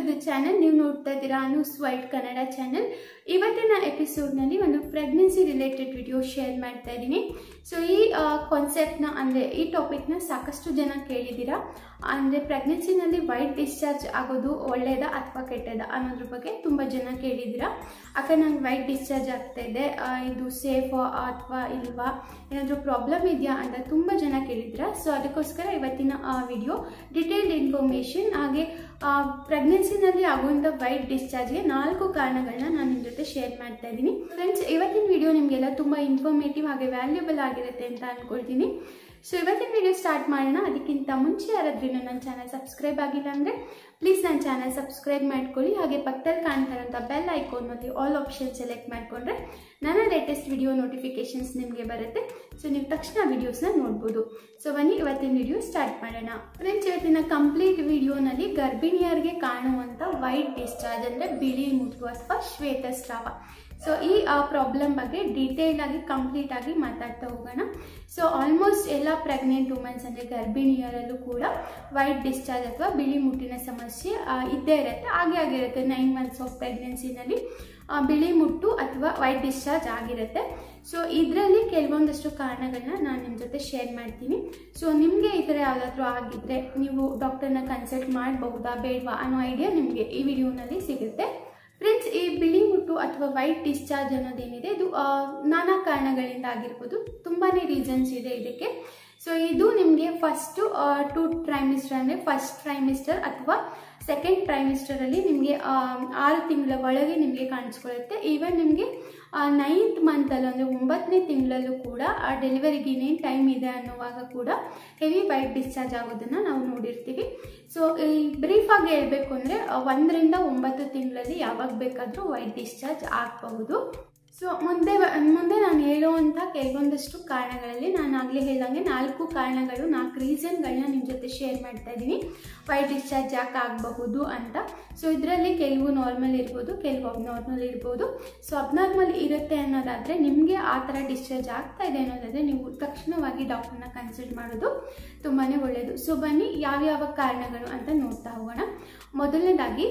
the channel ನೀವು ನೋಡ್ತಾ ಇದ್ದೀರಾ ಅನೂಸ್ ವೈಟ್ ಕನ್ನಡ ಚಾನಲ್ ಇವತ್ತಿನ ಎಪಿಸೋಡ್ನಲ್ಲಿ ಒಂದು ಪ್ರೆಗ್ನೆನ್ಸಿ ರಿಲೇಟೆಡ್ ವಿಡಿಯೋ ಶೇರ್ ಮಾಡ್ತಾ ಇದ್ದೀನಿ ಸೊ ಈ ಕಾನ್ಸೆಪ್ಟ್ನ ಅಂದರೆ ಈ ಟಾಪಿಕ್ನ ಸಾಕಷ್ಟು ಜನ ಕೇಳಿದ್ದೀರಾ ಅಂದರೆ ಪ್ರೆಗ್ನೆನ್ಸಿನಲ್ಲಿ ವೈಟ್ ಡಿಸ್ಚಾರ್ಜ್ ಆಗೋದು ಒಳ್ಳೆಯದಾ ಅಥವಾ ಕೆಟ್ಟದ ಅನ್ನೋದ್ರ ಬಗ್ಗೆ ತುಂಬ ಜನ ಕೇಳಿದ್ದೀರಾ ಅಕ್ಕ ನಂಗೆ ವೈಟ್ ಡಿಸ್ಚಾರ್ಜ್ ಆಗ್ತಾ ಇದೆ ಆ, ಇದು ಸೇಫಾ ಅಥವಾ ಇಲ್ವಾ ಏನಾದರೂ ಪ್ರಾಬ್ಲಮ್ ಇದೆಯಾ ಅಂತ ತುಂಬ ಜನ ಕೇಳಿದ್ದೀರಾ ಸೊ ಅದಕ್ಕೋಸ್ಕರ ಇವತ್ತಿನ ವಿಡಿಯೋ ಡಿಟೇಲ್ಡ್ ಇನ್ಫಾರ್ಮೇಷನ್ ಹಾಗೆ ಪ್ರೆಗ್ನೆನ್ಸಿನಲ್ಲಿ ಆಗುವಂಥ ವೈಟ್ ಡಿಸ್ಚಾರ್ಜ್ಗೆ ನಾಲ್ಕು ಕಾರಣಗಳನ್ನ ನಾನು ನಿಮ್ಮ ಜೊತೆ ಶೇರ್ ಮಾಡ್ತಾ ಇದ್ದೀನಿ ಫ್ರೆಂಡ್ಸ್ ಇವತ್ತಿನ ವಿಡಿಯೋ ನಿಮಗೆಲ್ಲ ತುಂಬ ಇನ್ಫಾರ್ಮೇಟಿವ್ ಹಾಗೆ ವ್ಯಾಲ್ಯೂಬಲ್ ಆಗಿರುತ್ತೆ ಅಂತ ಅಂದ್ಕೊಳ್ತೀನಿ ಸೊ ಇವತ್ತಿನ ವಿಡಿಯೋ ಸ್ಟಾರ್ಟ್ ಮಾಡೋಣ ಅದಕ್ಕಿಂತ ಮುಂಚೆ ಯಾರಾದ್ರೂ ನನ್ನ ಚಾನಲ್ ಸಬ್ಸ್ಕ್ರೈಬ್ ಆಗಿಲ್ಲ ಅಂದರೆ ಪ್ಲೀಸ್ ನನ್ನ ಚಾನಲ್ ಸಬ್ಸ್ಕ್ರೈಬ್ ಮಾಡ್ಕೊಳ್ಳಿ ಹಾಗೆ ಪಕ್ಕದಲ್ಲಿ ಕಾಣ್ತಾರಂಥ ಬೆಲ್ ಐಕೋನಲ್ಲಿ ಆಲ್ ಆಪ್ಷನ್ ಸೆಲೆಕ್ಟ್ ಮಾಡಿಕೊಂಡ್ರೆ ನನ್ನ ಲೇಟೆಸ್ಟ್ ವಿಡಿಯೋ ನೋಟಿಫಿಕೇಶನ್ಸ್ ನಿಮಗೆ ಬರುತ್ತೆ ಸೊ ನೀವು ತಕ್ಷಣ ವಿಡಿಯೋಸ್ನ ನೋಡ್ಬೋದು ಸೊ ಬನ್ನಿ ಇವತ್ತಿನ ವಿಡಿಯೋ ಸ್ಟಾರ್ಟ್ ಮಾಡೋಣ ಫ್ರೆಂಡ್ಸ್ ಇವತ್ತಿನ ಕಂಪ್ಲೀಟ್ ವಿಡಿಯೋನಲ್ಲಿ ಗರ್ಭಿಣಿಯರಿಗೆ ಕಾಣುವಂಥ ವೈಟ್ ಡಿಸ್ಚಾರ್ಜ್ ಅಂದರೆ ಬಿಳಿ ಮುಟ್ಟು ಅಥವಾ ಶ್ವೇತಸ್ರಾವ ಸೊ ಈ ಪ್ರಾಬ್ಲಮ್ ಬಗ್ಗೆ ಡೀಟೇಲ್ ಆಗಿ ಕಂಪ್ಲೀಟ್ ಆಗಿ ಮಾತಾಡ್ತಾ ಹೋಗೋಣ ಸೊ ಆಲ್ಮೋಸ್ಟ್ ಎಲ್ಲ ಪ್ರೆಗ್ನೆಂಟ್ ವುಮೆನ್ಸ್ ಅಂದರೆ ಗರ್ಭಿಣಿಯರಲ್ಲೂ ಕೂಡ ವೈಟ್ ಡಿಸ್ಚಾರ್ಜ್ ಅಥವಾ ಬಿಳಿ ಮುಟ್ಟಿನ ಸಮಸ್ಯೆ ಆ, ಇದ್ದೇ ಇರುತ್ತೆ ಹಾಗೆ ಆಗಿರುತ್ತೆ ನೈನ್ ಮಂತ್ಸ್ ಆಫ್ ಪ್ರೆಗ್ನೆನ್ಸಿನಲ್ಲಿ ಬಿಳಿ ಮುಟ್ಟು ಅಥವಾ ವೈಟ್ ಡಿಸ್ಚಾರ್ಜ್ ಆಗಿರುತ್ತೆ ಸೊ ಇದರಲ್ಲಿ ಕೆಲವೊಂದಷ್ಟು ಕಾರಣಗಳನ್ನ ನಾನು ನಿಮ್ಮ ಜೊತೆ ಶೇರ್ ಮಾಡ್ತೀನಿ ಸೊ ನಿಮಗೆ ಈ ಥರ ಯಾವುದಾದ್ರೂ ಆಗಿದ್ರೆ ನೀವು ಡಾಕ್ಟರ್ನ ಕನ್ಸಲ್ಟ್ ಮಾಡಬಹುದಾ ಬೇಡವಾ ಅನ್ನೋ ಐಡಿಯಾ ನಿಮಗೆ ಈ ವಿಡಿಯೋನಲ್ಲಿ ಸಿಗುತ್ತೆ ಫ್ರೆಂಡ್ಸ್ ಈ ಬಿಳಿ ಮುಟ್ಟು ಅಥವಾ ವೈಟ್ ಡಿಸ್ಚಾರ್ಜ್ ಅನ್ನೋದೇನಿದೆ ಇದು ಆ, ನಾನಾ ಕಾರಣಗಳಿಂದ ಆಗಿರ್ಬೋದು ತುಂಬಾ ರೀಸನ್ಸ್ ಇದೆ ಇದಕ್ಕೆ ಸೊ ಇದು ನಿಮಗೆ ಫಸ್ಟು ಟು ಟ್ರೈಮಿಸ್ಟರ್ ಅಂದರೆ ಫಸ್ಟ್ ಟ್ರೈಮಿಸ್ಟರ್ ಅಥವಾ ಸೆಕೆಂಡ್ ಟ್ರೈಮಿಸ್ಟರಲ್ಲಿ ನಿಮಗೆ ಆರು ತಿಂಗಳ ಒಳಗೆ ನಿಮಗೆ ಕಾಣಿಸ್ಕೊಳ್ಳುತ್ತೆ ಈವನ್ ನಿಮಗೆ ನೈನ್ತ್ ಮಂತಲ್ಲಿ ಅಂದರೆ ಒಂಬತ್ತನೇ ತಿಂಗಳಲ್ಲೂ ಕೂಡ ಆ ಡೆಲಿವರಿಗೆ ಏನೇನು ಟೈಮ್ ಇದೆ ಅನ್ನುವಾಗ ಕೂಡ ಹೆವಿ ವೈಟ್ ಡಿಸ್ಚಾರ್ಜ್ ಆಗೋದನ್ನು ನಾವು ನೋಡಿರ್ತೀವಿ ಸೊ ಈ ಬ್ರೀಫಾಗಿ ಹೇಳಬೇಕು ಅಂದರೆ ಒಂದರಿಂದ ಒಂಬತ್ತು ತಿಂಗಳಲ್ಲಿ ಯಾವಾಗ ಬೇಕಾದರೂ ವೈಟ್ ಡಿಸ್ಚಾರ್ಜ್ ಆಗಬಹುದು ಸೊ ಮುಂದೆ ಬ- ಮುಂದೆ ನಾನು ಹೇಳುವಂಥ ಕೆಲವೊಂದಷ್ಟು ಕಾರಣಗಳಲ್ಲಿ ನಾನು ಆಗಲೇ ಹೇಳ್ದಂಗೆ ನಾಲ್ಕು ಕಾರಣಗಳು ನಾಲ್ಕು ರೀಸನ್ಗಳನ್ನ ನಿಮ್ಮ ಜೊತೆ ಶೇರ್ ಮಾಡ್ತಾ ಇದ್ದೀನಿ ವೈಟ್ ಡಿಸ್ಚಾರ್ಜ್ ಯಾಕೆ ಆಗಬಹುದು ಅಂತ ಸೊ ಇದರಲ್ಲಿ ಕೆಲವು ನಾರ್ಮಲ್ ಇರ್ಬೋದು ಕೆಲವು ಅಬ್ನಾರ್ಮಲ್ ಇರ್ಬೋದು ಸೊ ಅಬ್ನಾರ್ಮಲ್ ಇರುತ್ತೆ ಅನ್ನೋದಾದರೆ ನಿಮಗೆ ಆ ಥರ ಡಿಸ್ಚಾರ್ಜ್ ಆಗ್ತಾ ಇದೆ ಅನ್ನೋದಾದರೆ ನೀವು ತಕ್ಷಣವಾಗಿ ಡಾಕ್ಟರ್ನ ಕನ್ಸಲ್ಟ್ ಮಾಡೋದು ತುಂಬಾ ಒಳ್ಳೆಯದು ಸೊ ಬನ್ನಿ ಯಾವ್ಯಾವ ಕಾರಣಗಳು ಅಂತ ನೋಡ್ತಾ ಹೋಗೋಣ ಮೊದಲನೇದಾಗಿ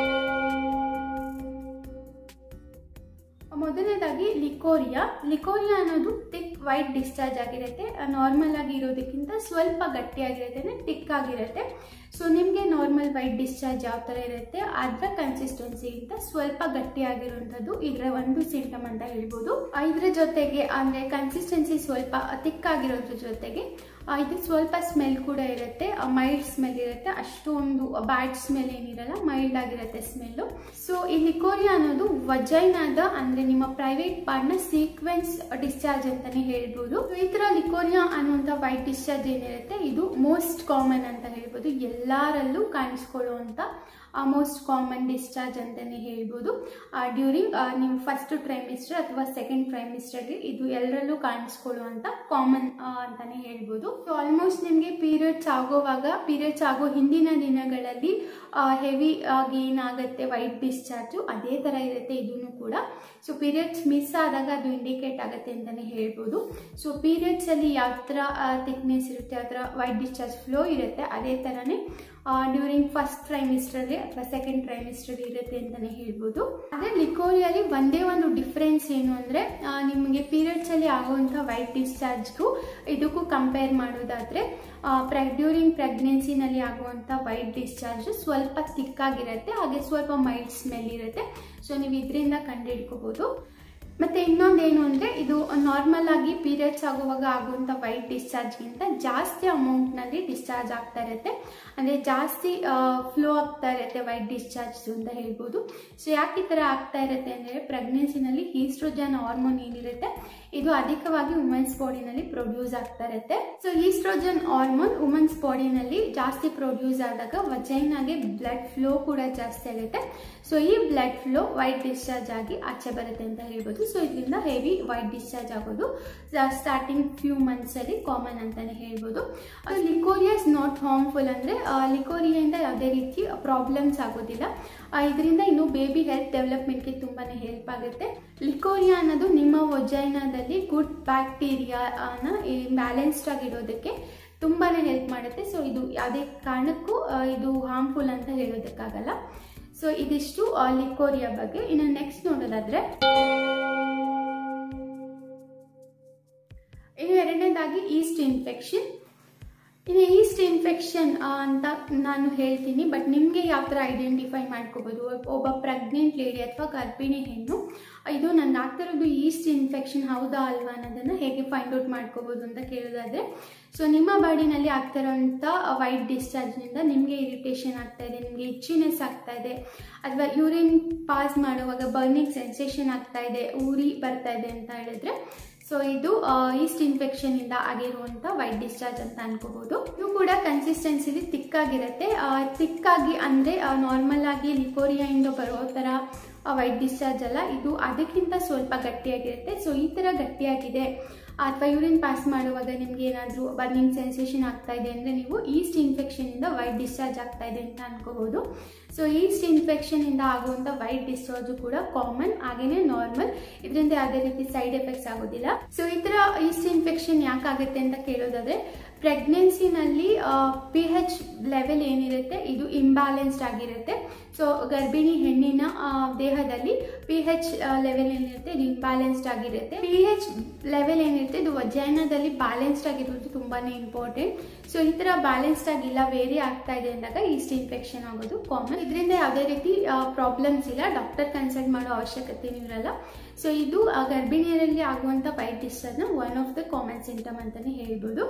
ಮೊದಲನೇದಾಗಿ ಲಿಕೋರಿಯಾ ಲಿಕೋರಿಯಾ ಅನ್ನೋದು ಥಿಕ್ ವೈಟ್ ಡಿಸ್ಚಾರ್ಜ್ ಆಗಿರುತ್ತೆ ನಾರ್ಮಲ್ ಆಗಿ ಇರೋದಕ್ಕಿಂತ ಸ್ವಲ್ಪ ಗಟ್ಟಿಯಾಗಿರುತ್ತೆ ಥಿಕ್ ಆಗಿರುತ್ತೆ ಸೊ ನಿಮಗೆ ನಾರ್ಮಲ್ ವೈಟ್ ಡಿಸ್ಚಾರ್ಜ್ ಯಾವ ಥರ ಇರುತ್ತೆ ಅದರ ಕನ್ಸಿಸ್ಟೆನ್ಸಿಗಿಂತ ಸ್ವಲ್ಪ ಗಟ್ಟಿಯಾಗಿರುವಂಥದ್ದು ಇದರ ಒಂದು ಸಿಂಟಮ್ ಅಂತ ಹೇಳ್ಬೋದು ಆ, ಇದ್ರ ಜೊತೆಗೆ ಅಂದರೆ ಕನ್ಸಿಸ್ಟೆನ್ಸಿ ಸ್ವಲ್ಪ ಥಿಕ್ ಆಗಿರೋದ್ರ ಜೊತೆಗೆ ಆ, ಇದು ಸ್ವಲ್ಪ ಸ್ಮೆಲ್ ಕೂಡ ಇರುತ್ತೆ ಮೈಲ್ಡ್ ಸ್ಮೆಲ್ ಇರುತ್ತೆ ಅಷ್ಟೊಂದು ಬ್ಯಾಡ್ ಸ್ಮೆಲ್ ಏನಿರಲ್ಲ ಮೈಲ್ಡ್ ಆಗಿರುತ್ತೆ ಸ್ಮೆಲ್ಲು ಸೊ ಈ ಲಿಕೋರಿಯಾ ಅನ್ನೋದು ವಜೈನಾದ ಅಂದರೆ ನಿಮ್ಮ ಪ್ರೈವೇಟ್ ಪಾರ್ಟ್ನ ಸೀಕ್ವೆನ್ಸ್ ಡಿಸ್ಚಾರ್ಜ್ ಅಂತಾನೆ ಹೇಳ್ಬೋದು So, ಈ ಥರ ಲಿಕೋರಿಯಾ ಅನ್ನುವಂಥ ವೈಟ್ ಡಿಸ್ಚಾರ್ಜ್ ಏನಿರುತ್ತೆ ಇದು ಮೋಸ್ಟ್ ಕಾಮನ್ ಅಂತ ಹೇಳ್ಬೋದು ಎಲ್ಲರಲ್ಲೂ ಕಾಣಿಸ್ಕೊಳ್ಳುವಂಥ ಮೋಸ್ಟ್ ಕಾಮನ್ ಡಿಸ್ಚಾರ್ಜ್ ಅಂತಲೇ ಹೇಳ್ಬೋದು ಡ್ಯೂರಿಂಗ್ ನಿಮ್ಮ ಫಸ್ಟ್ ಟ್ರೈಮಿಸ್ಟರ್ ಅಥವಾ ಸೆಕೆಂಡ್ ಟ್ರೈಮಿಸ್ಟರ್ಗೆ ಇದು ಎಲ್ಲರಲ್ಲೂ ಕಾಣಿಸ್ಕೊಳ್ಳುವಂಥ ಕಾಮನ್ ಅಂತಲೇ ಹೇಳ್ಬೋದು ಸೊ ಆಲ್ಮೋಸ್ಟ್ ನಿಮಗೆ ಪೀರಿಯಡ್ಸ್ ಆಗೋವಾಗ ಪೀರಿಯಡ್ಸ್ ಆಗೋ ಹಿಂದಿನ ದಿನಗಳಲ್ಲಿ ಹೆವಿ ಆಗಿ ಏನಾಗುತ್ತೆ ವೈಟ್ ಡಿಸ್ಚಾರ್ಜು ಅದೇ ಥರ ಇರುತ್ತೆ ಇದನ್ನು ಕೂಡ ಸೊ ಪೀರಿಯಡ್ಸ್ ಮಿಸ್ ಆದಾಗ ಅದು ಇಂಡಿಕೇಟ್ ಆಗುತ್ತೆ ಅಂತಲೇ ಹೇಳ್ಬೋದು ಸೊ ಪೀರಿಯಡ್ಸಲ್ಲಿ ಯಾವ ಥರ ಥಿಕ್ನೆಸ್ ಇರುತ್ತೆ ಯಾವ ಥರ ವೈಟ್ ಡಿಸ್ಚಾರ್ಜ್ ಫ್ಲೋ ಇರುತ್ತೆ ಅದೇ ಥರನೇ ಡ್ಯೂರಿಂಗ್ ಫಸ್ಟ್ ಟ್ರೈಮಿಸ್ಟರ್ಗೆ ಅಥವಾ ಸೆಕೆಂಡ್ ಟ್ರೈಮಿಸ್ಟರ್ ಇರುತ್ತೆ ಅಂತಲೇ ಹೇಳ್ಬೋದು ಆದರೆ ಲಿಕೋರಿಯಲ್ಲಿ ಒಂದೇ ಒಂದು ಡಿಫ್ರೆನ್ಸ್ ಏನು ಅಂದರೆ ನಿಮಗೆ ಪೀರಿಯಡ್ಸಲ್ಲಿ ಆಗುವಂಥ ವೈಟ್ ಡಿಸ್ಚಾರ್ಜ್ಗೂ ಇದಕ್ಕೂ ಕಂಪೇರ್ ಮಾಡೋದಾದರೆ ಪ್ರೆ ಡ್ಯೂರಿಂಗ್ ಪ್ರೆಗ್ನೆನ್ಸಿನಲ್ಲಿ ಆಗುವಂಥ ವೈಟ್ ಡಿಸ್ಚಾರ್ಜ್ ಸ್ವಲ್ಪ ತಿಕ್ಕಾಗಿರುತ್ತೆ ಹಾಗೆ ಸ್ವಲ್ಪ ಮೈಲ್ಡ್ ಸ್ಮೆಲ್ ಇರುತ್ತೆ ಸೊ ನೀವು ಇದರಿಂದ ಕಂಡುಹಿಡ್ಕೋಬೋದು ಮತ್ತೆ ಇನ್ನೊಂದೇನು ಅಂದರೆ ಇದು ನಾರ್ಮಲ್ ಆಗಿ ಪೀರಿಯಡ್ಸ್ ಆಗುವಾಗ ಆಗುವಂಥ ವೈಟ್ ಡಿಸ್ಚಾರ್ಜ್ಗಿಂತ ಜಾಸ್ತಿ ಅಮೌಂಟ್ನಲ್ಲಿ ಡಿಸ್ಚಾರ್ಜ್ ಆಗ್ತಾ ಇರುತ್ತೆ ಅಂದರೆ ಜಾಸ್ತಿ ಫ್ಲೋ ಆಗ್ತಾ ಇರುತ್ತೆ ವೈಟ್ ಡಿಸ್ಚಾರ್ಜ್ ಅಂತ ಹೇಳ್ಬೋದು ಸೊ ಯಾಕೆ ಈ ಥರ ಆಗ್ತಾ ಇರುತ್ತೆ ಅಂದರೆ ಪ್ರೆಗ್ನೆನ್ಸಿನಲ್ಲಿ ಈಸ್ಟ್ರೋಜನ್ ಹಾರ್ಮೋನ್ ಏನಿರುತ್ತೆ ಇದು ಅಧಿಕವಾಗಿ ವುಮೆನ್ಸ್ ಬಾಡಿನಲ್ಲಿ ಪ್ರೊಡ್ಯೂಸ್ ಆಗ್ತಾ ಇರುತ್ತೆ ಸೊ ಈಸ್ಟ್ರೋಜನ್ ಹಾರ್ಮೋನ್ ವುಮೆನ್ಸ್ ಬಾಡಿನಲ್ಲಿ ಜಾಸ್ತಿ ಪ್ರೊಡ್ಯೂಸ್ ಆದಾಗ ವಜೈನಾಗೆ ಬ್ಲಡ್ ಫ್ಲೋ ಕೂಡ ಜಾಸ್ತಿ ಆಗುತ್ತೆ ಸೊ ಈ ಬ್ಲಡ್ ಫ್ಲೋ ವೈಟ್ ಡಿಸ್ಚಾರ್ಜ್ ಆಗಿ ಆಚೆ ಬರುತ್ತೆ ಅಂತ ಹೇಳ್ಬೋದು ಸೊ ಇದರಿಂದ ಹೆವಿ ವೈಟ್ ಡಿಸ್ಚಾರ್ಜ್ ಆಗೋದು ಸ್ಟಾರ್ಟಿಂಗ್ ಫ್ಯೂ ಮಂತ್ಸಲ್ಲಿ ಕಾಮನ್ ಅಂತಾನೆ ಹೇಳ್ಬೋದು ಲಿಕೋರಿಯಾಸ್ ನಾಟ್ ಹಾರ್ಮ್ಫುಲ್ ಅಂದರೆ ಲಿಕೋರಿಯಿಂದ ಯಾವುದೇ ರೀತಿ ಪ್ರಾಬ್ಲಮ್ಸ್ ಆಗೋದಿಲ್ಲ ಇದರಿಂದ ಇನ್ನು ಬೇಬಿ ಹೆಲ್ತ್ ಡೆವಲಪ್ಮೆಂಟ್ಗೆ ತುಂಬಾ ಹೆಲ್ಪ್ ಆಗುತ್ತೆ ಲಿಕೋರಿಯಾ ಅನ್ನೋದು ನಿಮ್ಮ ವೊಜೈನಾದಲ್ಲಿ ಗುಡ್ ಬ್ಯಾಕ್ಟೀರಿಯಾನ ಬ್ಯಾಲೆನ್ಸ್ಡ್ ಆಗಿಡೋದಕ್ಕೆ ತುಂಬಾ ಹೆಲ್ಪ್ ಮಾಡುತ್ತೆ ಸೊ ಇದು ಯಾವುದೇ ಕಾರಣಕ್ಕೂ ಆ, ಇದು ಹಾರ್ಮ್ಫುಲ್ ಅಂತ ಹೇಳೋದಕ್ಕಾಗಲ್ಲ ಸೊ ಇದಿಷ್ಟು ಲಿಕೋರಿಯಾ ಬಗ್ಗೆ ಇನ್ನು ನೆಕ್ಸ್ಟ್ ನೋಡೋದಾದ್ರೆ ಇನ್ನು ಎರಡನೇದಾಗಿ ಈಸ್ಟ್ ಇನ್ಫೆಕ್ಷನ್ ಇನ್ನು ಈಸ್ಟ್ ಇನ್ಫೆಕ್ಷನ್ ಅಂತ ನಾನು ಹೇಳ್ತೀನಿ ಬಟ್ ನಿಮಗೆ ಯಾವ ಥರ ಐಡೆಂಟಿಫೈ ಮಾಡ್ಕೋಬೋದು ಒಬ್ಬ ಪ್ರೆಗ್ನೆಂಟ್ ಲೇಡಿ ಅಥವಾ ಗರ್ಭಿಣಿ ಹೆಣ್ಣು ಇದು ನನ್ನ ಆಗ್ತಿರೋದು ಈಸ್ಟ್ ಇನ್ಫೆಕ್ಷನ್ ಹೌದಾ ಅಲ್ವಾ ಅನ್ನೋದನ್ನು ಹೇಗೆ ಫೈಂಡ್ ಔಟ್ ಮಾಡ್ಕೋಬೋದು ಅಂತ ಕೇಳೋದಾದರೆ ಸೊ ನಿಮ್ಮ ಬಾಡಿನಲ್ಲಿ ಆಗ್ತಿರೋಂಥ ವೈಟ್ ಡಿಸ್ಚಾರ್ಜ್ನಿಂದ ನಿಮಗೆ ಇರಿಟೇಷನ್ ಆಗ್ತಾ ಇದೆ ನಿಮಗೆ ಇಚ್ಚಿನೆಸ್ ಆಗ್ತಾ ಇದೆ ಅಥವಾ ಯೂರಿನ್ ಪಾಸ್ ಮಾಡುವಾಗ ಬರ್ನಿಂಗ್ ಸೆನ್ಸೇಷನ್ ಆಗ್ತಾ ಇದೆ ಊರಿ ಬರ್ತಾ ಇದೆ ಅಂತ ಹೇಳಿದ್ರೆ ಸೊ ಇದು ಈಸ್ಟ್ ಇನ್ಫೆಕ್ಷನ್ ಇಂದ ಆಗಿರುವಂತ ವೈಟ್ ಡಿಸ್ಚಾರ್ಜ್ ಅಂತ ಅನ್ಕೋಬಹುದು ಇದು ಕೂಡ ಕನ್ಸಿಸ್ಟೆನ್ಸಿಲಿ ತಿಕ್ಕಾಗಿರುತ್ತೆ ತಿಕ್ಕಾಗಿ ಅಂದ್ರೆ ನಾರ್ಮಲ್ ಆಗಿ ಲಿಕೋರಿಯಾ ಇಂದ ಬರೋ ತರ ವೈಟ್ ಡಿಸ್ಚಾರ್ಜ್ ಅಲ್ಲ ಇದು ಅದಕ್ಕಿಂತ ಸ್ವಲ್ಪ ಗಟ್ಟಿಯಾಗಿರುತ್ತೆ ಸೊ ಈ ತರ ಗಟ್ಟಿಯಾಗಿದೆ ಅಥವಾ ಯೂರಿನ್ ಪಾಸ್ ಮಾಡುವಾಗ ನಿಮ್ಗೆ ಏನಾದರೂ ಬರ್ನಿಂಗ್ ಸೆನ್ಸೇಷನ್ ಆಗ್ತಾ ಇದೆ ಅಂದರೆ ನೀವು ಈಸ್ಟ್ ಇನ್ಫೆಕ್ಷನಿಂದ ವೈಟ್ ಡಿಸ್ಚಾರ್ಜ್ ಆಗ್ತಾ ಇದೆ ಅಂತ ಅನ್ಕೋಬಹುದು ಸೊ ಈಸ್ಟ್ ಇನ್ಫೆಕ್ಷನಿಂದ ಆಗುವಂಥ ವೈಟ್ ಡಿಸ್ಚಾರ್ಜು ಕೂಡ ಕಾಮನ್ ಹಾಗೇನೆ ನಾರ್ಮಲ್ ಇದರಿಂದ ಯಾವುದೇ ರೀತಿ ಸೈಡ್ ಎಫೆಕ್ಟ್ಸ್ ಆಗೋದಿಲ್ಲ ಸೊ ಈ ಥರ ಈಸ್ಟ್ ಇನ್ಫೆಕ್ಷನ್ ಯಾಕಾಗುತ್ತೆ ಅಂತ ಕೇಳೋದಾದ್ರೆ ಪ್ರೆಗ್ನೆನ್ಸಿನಲ್ಲಿ ಪಿ ಹೆಚ್ ಲೆವೆಲ್ ಏನಿರುತ್ತೆ ಇದು ಇಂಬ್ಯಾಲೆನ್ಸ್ಡ್ ಆಗಿರುತ್ತೆ ಸೊ ಗರ್ಭಿಣಿ ಹೆಣ್ಣಿನ ದೇಹದಲ್ಲಿ ಪಿ ಹೆಚ್ ಲೆವೆಲ್ ಏನಿರುತ್ತೆ ಇದು ಇಂಬ್ಯಾಲೆನ್ಸ್ಡ್ ಆಗಿರುತ್ತೆ ಪಿ ಹೆಚ್ ಲೆವೆಲ್ ಏನಿರುತ್ತೆ ಇದು ವಜೈನದಲ್ಲಿ ಬ್ಯಾಲೆನ್ಸ್ಡ್ ಆಗಿರೋದು ತುಂಬಾನೇ ಇಂಪಾರ್ಟೆಂಟ್ ಸೊ ಈ ತರ ಬ್ಯಾಲೆನ್ಸ್ಡ್ ಆಗಿಲ್ಲ ವೇರಿ ಆಗ್ತಾ ಇದೆ ಅಂದಾಗ ಈಸ್ಟ್ ಇನ್ಫೆಕ್ಷನ್ ಆಗೋದು ಕಾಮನ್ ಇದರಿಂದ ಯಾವುದೇ ರೀತಿ ಪ್ರಾಬ್ಲಮ್ಸ್ ಇಲ್ಲ ಡಾಕ್ಟರ್ ಕನ್ಸಲ್ಟ್ ಮಾಡೋ ಅವಶ್ಯಕತೆ ಇರಲ್ಲ ಸೊ ಇದು ಗರ್ಭಿಣಿಯರಲ್ಲಿ ಆಗುವಂತ ವೈಟ್ ಡಿಸ್ಚಾರ್ಜ್ನ one of the common symptom ಅಂತಾನೆ ಹೇಳ್ಬೋದು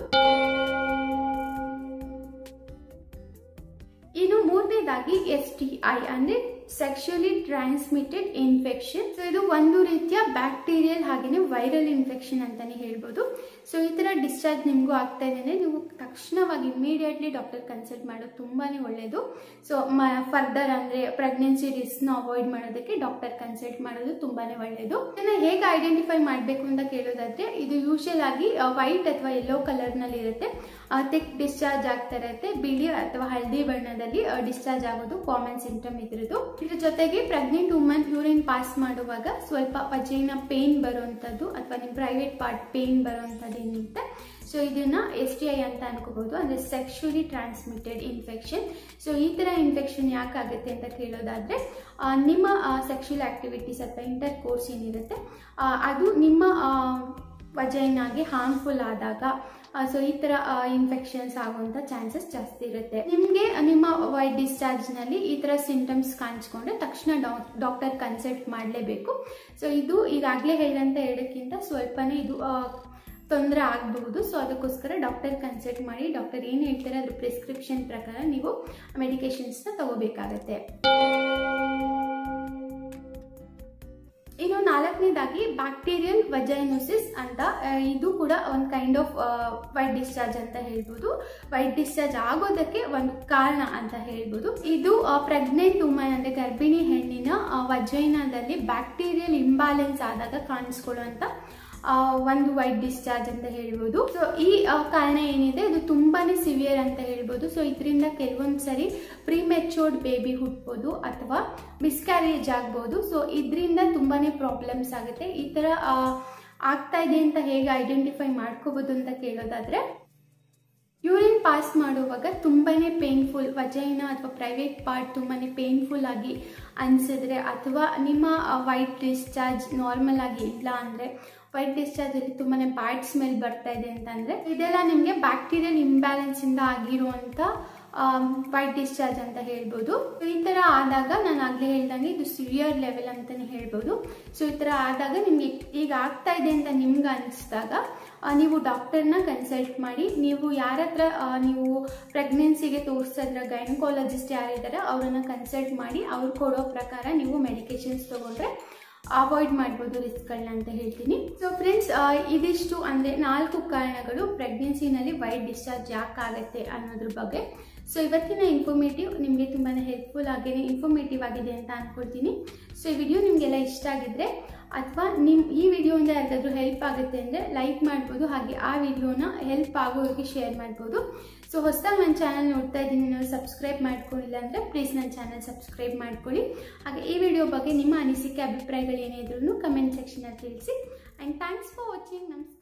ಇನ್ನು ಮೂರನೇದಾಗಿ ಎಸ್ ಟಿ ಐ ಅಂದ್ರೆ ಸೆಕ್ಷುಲಿ ಟ್ರಾನ್ಸ್ಮಿಟೆಡ್ ಇನ್ಫೆಕ್ಷನ್ ಸೊ ಇದು ಒಂದು ರೀತಿಯ ಬ್ಯಾಕ್ಟೀರಿಯಲ್ ಹಾಗೆಯೇ ವೈರಲ್ ಇನ್ಫೆಕ್ಷನ್ ಅಂತಾನೆ ಹೇಳ್ಬೋದು ಸೊ ಈ ತರ ಡಿಸ್ಚಾರ್ಜ್ ನಿಮಗೂ ಆಗ್ತಾ ಇದೆ ಅಂದ್ರೆ ನೀವು ತಕ್ಷಣವಾಗಿ ಇಮಿಡಿಯೇಟ್ಲಿ ಡಾಕ್ಟರ್ ಕನ್ಸಲ್ಟ್ ಮಾಡೋದು ತುಂಬಾನೇ ಒಳ್ಳೆಯದು ಸೊ ಫರ್ದರ್ ಅಂದ್ರೆ ಪ್ರೆಗ್ನೆನ್ಸಿ ರಿಸ್ಕ್ ನ ಅವಾಯ್ಡ್ ಮಾಡೋದಕ್ಕೆ ಡಾಕ್ಟರ್ ಕನ್ಸಲ್ಟ್ ಮಾಡೋದು ತುಂಬಾನೇ ಒಳ್ಳೆಯದು ಇದನ್ನ ಹೇಗೆ ಐಡೆಂಟಿಫೈ ಮಾಡಬೇಕು ಅಂತ ಕೇಳೋದಾದ್ರೆ ಇದು ಯೂಶಲ್ ಆಗಿ ವೈಟ್ ಅಥವಾ ಯೆಲ್ಲೋ ಕಲರ್ ನಲ್ಲಿ ಇರುತ್ತೆ ಥಿಕ್ ಡಿಸ್ಚಾರ್ಜ್ ಆಗ್ತಾ ಇರುತ್ತೆ ಬಿಳಿ ಅಥವಾ ಹಳದಿ ಬಣ್ಣದಲ್ಲಿ ಡಿಸ್ಚಾರ್ಜ್ ಆಗೋದು ಕಾಮನ್ ಸಿಂಟಮ್ ಇದ್ರದ್ದು ಇದ್ರ ಜೊತೆಗೆ ಪ್ರೆಗ್ನೆಂಟ್ ವುಮನ್ ಯೂರಿನ್ ಪಾಸ್ ಮಾಡುವಾಗ ಸ್ವಲ್ಪ ವಜೈನ ಪೇನ್ ಬರುವಂಥದ್ದು ಅಥವಾ ನಿಮ್ಮ ಪ್ರೈವೇಟ್ ಪಾರ್ಟ್ ಪೇನ್ ಬರುವಂಥದ್ದು ಏನಿರುತ್ತೆ ಸೊ ಇದನ್ನ ಎಸ್ ಟಿ ಐ ಅಂತ ಅನ್ಕೋಬಹುದು ಅಂದ್ರೆ ಸೆಕ್ಷುಲಿ ಟ್ರಾನ್ಸ್ಮಿಟೆಡ್ ಇನ್ಫೆಕ್ಷನ್ ಸೊ ಈ ತರ ಇನ್ಫೆಕ್ಷನ್ ಯಾಕಾಗುತ್ತೆ ಅಂತ ಕೇಳೋದಾದ್ರೆ ನಿಮ್ಮ ಸೆಕ್ಷುವಲ್ ಆಕ್ಟಿವಿಟೀಸ್ ಅಥವಾ ಇಂಟರ್ ಕೋರ್ಸ್ ಏನಿರುತ್ತೆ ಅದು ನಿಮ್ಮ ವಜೈನಾಗೆ ಹಾರ್ಮ್ಫುಲ್ ಆದಾಗ ಸೊ ಈ ಥರ ಇನ್ಫೆಕ್ಷನ್ಸ್ ಆಗುವಂಥ ಚಾನ್ಸಸ್ ಜಾಸ್ತಿ ಇರುತ್ತೆ ನಿಮಗೆ ನಿಮ್ಮ ವೈಟ್ ಡಿಸ್ಚಾರ್ಜ್ನಲ್ಲಿ ಈ ಥರ ಸಿಂಟಮ್ಸ್ ಕಾಣಿಸ್ಕೊಂಡ್ರೆ ತಕ್ಷಣ ಡಾಕ್ಟರ್ ಕನ್ಸಲ್ಟ್ ಮಾಡಲೇಬೇಕು ಸೊ ಇದು ಈಗಾಗಲೇ ಹೇಳಿದಂಥ ಎರಡಕ್ಕಿಂತ ಸ್ವಲ್ಪನೇ ಇದು ತೊಂದರೆ ಆಗಬಹುದು ಸೊ ಅದಕ್ಕೋಸ್ಕರ ಡಾಕ್ಟರ್ ಕನ್ಸಲ್ಟ್ ಮಾಡಿ ಡಾಕ್ಟರ್ ಏನು ಹೇಳ್ತಾರೆ ಅದ್ರ ಪ್ರಿಸ್ಕ್ರಿಪ್ಷನ್ ಪ್ರಕಾರ ನೀವು ಮೆಡಿಕೇಶನ್ಸ್ನ ತಗೋಬೇಕಾಗತ್ತೆ ಇನ್ನು ನಾಲ್ಕನೇದಾಗಿ ಬ್ಯಾಕ್ಟೀರಿಯಲ್ ವಜೈನೋಸಿಸ್ ಅಂತ ಇದು ಕೂಡ ಒಂದು ಕೈಂಡ್ ಆಫ್ ವೈಟ್ ಡಿಸ್ಚಾರ್ಜ್ ಅಂತ ಹೇಳ್ಬೋದು ವೈಟ್ ಡಿಸ್ಚಾರ್ಜ್ ಆಗೋದಕ್ಕೆ ಒಂದು ಕಾರಣ ಅಂತ ಹೇಳ್ಬೋದು ಇದು ಪ್ರೆಗ್ನೆಂಟ್ ವುಮನ್ ಅಂದ್ರೆ ಗರ್ಭಿಣಿ ಹೆಣ್ಣಿನ ವಜೈನದಲ್ಲಿ ಬ್ಯಾಕ್ಟೀರಿಯಲ್ ಇಂಬ್ಯಾಲೆನ್ಸ್ ಆದಾಗ ಕಾಣಿಸ್ಕೊಳ್ಳುವಂತ ಒಂದು ವೈಟ್ ಡಿಸ್ಚಾರ್ಜ್ ಅಂತ ಹೇಳ್ಬೋದು ಸೊ ಈ ಕಾರಣ ಏನಿದೆ ಇದು ತುಂಬಾನೇ ಸಿವಿಯರ್ ಅಂತ ಹೇಳ್ಬೋದು ಸೊ ಇದರಿಂದ ಕೆಲವೊಂದು ಸರಿ ಪ್ರಿಮೆಚೋರ್ಡ್ ಬೇಬಿ ಹುಟ್ಬೋದು ಅಥವಾ ಮಿಸ್ಕ್ಯಾರೇಜ್ ಆಗ್ಬೋದು ಸೊ ಇದರಿಂದ ತುಂಬಾನೇ ಪ್ರಾಬ್ಲಮ್ಸ್ ಆಗುತ್ತೆ ಈ ತರ ಆಗ್ತಾ ಇದೆ ಅಂತ ಹೇಗೆ ಐಡೆಂಟಿಫೈ ಮಾಡ್ಕೋಬಹುದು ಅಂತ ಕೇಳೋದಾದ್ರೆ ಯೂರಿನ್ ಪಾಸ್ ಮಾಡುವಾಗ ತುಂಬಾನೇ ಪೇನ್ಫುಲ್ ವಜೈನ ಅಥವಾ ಪ್ರೈವೇಟ್ ಪಾರ್ಟ್ ತುಂಬಾನೇ ಪೇನ್ಫುಲ್ ಆಗಿ ಅನಿಸಿದ್ರೆ ಅಥವಾ ನಿಮ್ಮ ವೈಟ್ ಡಿಸ್ಚಾರ್ಜ್ ನಾರ್ಮಲ್ ಆಗಿ ಇಲ್ಲ ಅಂದರೆ ವೈಟ್ ಡಿಸ್ಚಾರ್ಜ್ ಅಲ್ಲಿ ತುಂಬಾನೇ ಬ್ಯಾಡ್ ಸ್ಮೆಲ್ ಬರ್ತಾ ಇದೆ ಅಂತಂದ್ರೆ ಇದೆಲ್ಲ ನಿಮಗೆ ಬ್ಯಾಕ್ಟೀರಿಯಲ್ ಇಂಬ್ಯಾಲೆನ್ಸ್ ಇಂದ ಆಗಿರುವಂತ ವೈಟ್ ಡಿಸ್ಚಾರ್ಜ್ ಅಂತ ಹೇಳ್ಬೋದು ಈ ತರ ಆದಾಗ ನಾನು ಆಗ್ಲೇ ಹೇಳ್ದಂಗೆ ಇದು ಸಿವಿಯರ್ ಲೆವೆಲ್ ಅಂತಾನೆ ಹೇಳ್ಬೋದು ಸೊ ಈ ತರ ಆದಾಗ ನಿಮ್ಗೆ ಈಗ ಆಗ್ತಾ ಇದೆ ಅಂತ ನಿಮ್ಗೆ ಅನಿಸಿದಾಗ ನೀವು ಡಾಕ್ಟರ್ನ ಕನ್ಸಲ್ಟ್ ಮಾಡಿ ನೀವು ಯಾರ ಹತ್ರ ನೀವು ಪ್ರೆಗ್ನೆನ್ಸಿಗೆ ತೋರಿಸಿದ್ರೆ ಗೈನಕಾಲಜಿಸ್ಟ್ ಯಾರಿದ್ದಾರೆ ಅವರನ್ನ ಕನ್ಸಲ್ಟ್ ಮಾಡಿ ಅವ್ರು ಕೊಡೋ ಪ್ರಕಾರ ನೀವು ಮೆಡಿಕೇಶನ್ಸ್ ತಗೊಂಡ್ರೆ ಅವಾಯ್ಡ್ ಮಾಡ್ಬೋದು ರಿಸ್ಕ್ಗಳನ್ನ ಅಂತ ಹೇಳ್ತೀನಿ ಸೊ ಫ್ರೆಂಡ್ಸ್ ಇದಿಷ್ಟು ಅಂದರೆ ನಾಲ್ಕು ಕಾರಣಗಳು ಪ್ರೆಗ್ನೆನ್ಸಿನಲ್ಲಿ ವೈಟ್ ಡಿಸ್ಚಾರ್ಜ್ ಯಾಕಾಗತ್ತೆ ಅನ್ನೋದ್ರ ಬಗ್ಗೆ ಸೊ ಇವತ್ತಿನ ಇನ್ಫಾರ್ಮೇಟಿವ್ ನಿಮಗೆ ತುಂಬಾ ಹೆಲ್ಪ್ಫುಲ್ ಆಗೇನೆ ಇನ್ಫಾರ್ಮೇಟಿವ್ ಆಗಿದೆ ಅಂತ ಅಂದ್ಕೊಳ್ತೀನಿ ಸೊ ಈ ವಿಡಿಯೋ ನಿಮಗೆಲ್ಲ ಇಷ್ಟ ಆಗಿದ್ರೆ ಅಥವಾ ನಿಮ್ಮ ಈ ವಿಡಿಯೋಯಿಂದ ಯಾರಿಗಾದ್ರೂ ಹೆಲ್ಪ್ ಆಗುತ್ತೆ ಅಂದರೆ ಲೈಕ್ ಮಾಡ್ಬೋದು ಹಾಗೆ ಆ ವಿಡಿಯೋನ ಹೆಲ್ಪ್ ಆಗೋರಿಗೆ ಶೇರ್ ಮಾಡ್ಬೋದು ಸೊ ಹೊಸದಾಗಿ ನನ್ನ ಚಾನಲ್ ನೋಡ್ತಾ ಇದ್ದೀನಿ ನೀವು ಸಬ್ಸ್ಕ್ರೈಬ್ ಮಾಡ್ಕೊಂಡಿಲ್ಲ ಅಂದರೆ ಪ್ಲೀಸ್ ನನ್ನ ಚಾನಲ್ ಸಬ್ಸ್ಕ್ರೈಬ್ ಮಾಡ್ಕೊಳ್ಳಿ ಹಾಗೆ ಈ ವಿಡಿಯೋ ಬಗ್ಗೆ ನಿಮ್ಮ ಅನಿಸಿಕೆ ಅಭಿಪ್ರಾಯಗಳು ಏನೇ ಇದ್ರೂ ಕಮೆಂಟ್ ಸೆಕ್ಷನಲ್ಲಿ ತಿಳಿಸಿ ಆ್ಯಂಡ್ ಥ್ಯಾಂಕ್ಸ್ ಫಾರ್ ವಾಚಿಂಗ್ ನಮಸ್ಕಾರ